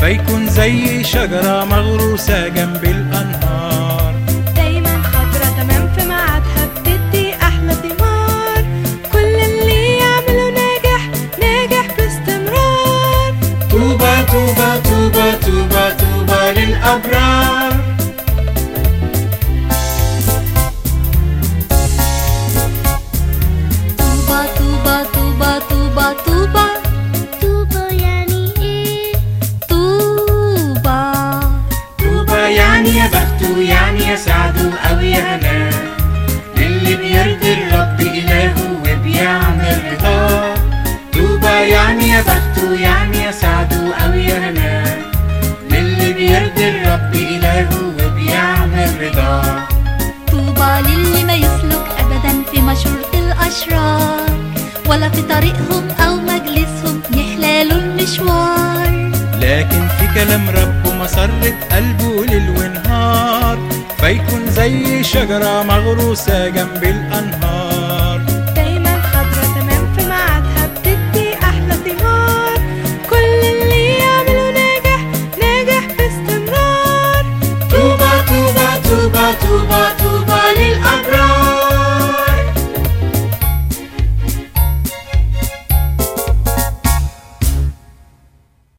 فيكون زي شجرة مغروسة جنب الأنهار دايما خضرة تمام في ميعادها بتدي أحلى ثمار كل اللي يعمله ناجح ناجح باستمرار طوبى طوبى طوبى طوبى طوبى للأبرار طوبى طوبى طوبى طوبى طوبى طوبى يعني ايه طوبى طوبى يعني يا بخته يعني يا سعده أو يا هناه للي بيرضي الرب إلهه وبيعمل رضاه طوبى يعني يا بخته يعني يا سعده أو يا هناه للي بيرضي الرب إلهه وبيعمل رضاه طوبى للي ما يسلك أبدا في مشورة الأشرار ولا في طريقهم أو مجلسهم يحلالوا المشوار لكن في كلام ربه مسرة قلبه ليل ونهار فيكون زي شجرة مغروسة جنب الأنهار